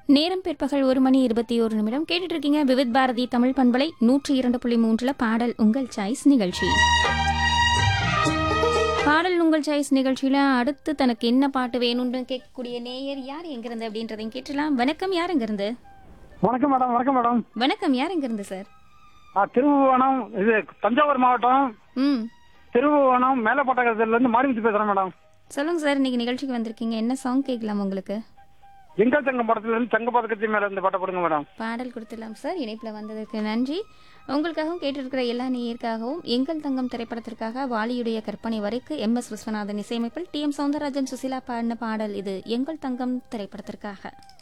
நேரம் பிற்பகல் ஒரு மணி இருபத்தி ஒரு நிமிடம் கேட்டுட்டு இருக்கீங்க விவித் பாரதி தமிழ் பண்பலை நூற்றி இரண்டு புள்ளி மூன்றுல பாடல் உங்கள் சாய்ஸ் நிகழ்ச்சி பாடல் உங்கள் சாய்ஸ் நிகழ்ச்சியில அடுத்து தனக்கு என்ன பாட்டு வேணும்னு கேட்கக்கூடிய நேயர் யார் எங்கிருந்து அப்படின்றதையும் கேட்டலாம் வணக்கம் யார் எங்கிருந்து வணக்கம் மேடம் வணக்கம் மேடம் வணக்கம் யார் எங்கிருந்து சார் ஆ, திருபுவனம் இது தஞ்சாவூர் மாவட்டம் ம் திருபுவனம் மேலப்பட்டகத்துல இருந்து மாரிமுத்து பேசுறேன் மேடம் சொல்லுங்க சார் இன்னைக்கு நிகழ்ச்சிக்கு வந்திருக்கீங்க என்ன சாங் கேட்கலாம் உங்களுக்கு எங்கள் தங்கம் படத்துல இருந்து தங்க பதக்கத்தி மேல இருந்து பாட்ட போடுங்க மேடம் பாடல் கொடுத்துடலாம் சார் இணைப்பில் வந்ததற்கு நன்றி உங்களுக்காகவும் கேட்டிருக்கிற எல்லா நேயருக்காகவும் எங்கள் தங்கம் திரைப்படத்திற்காக வாலியுடைய கற்பனை வரைக்கு எம் எஸ் விஸ்வநாதன் இசையமைப்பில் டி எம் சௌந்தரராஜன் சுசிலா பாடின பாடல் இது எங்கள் தங்கம் திரைப்படத்திற்காக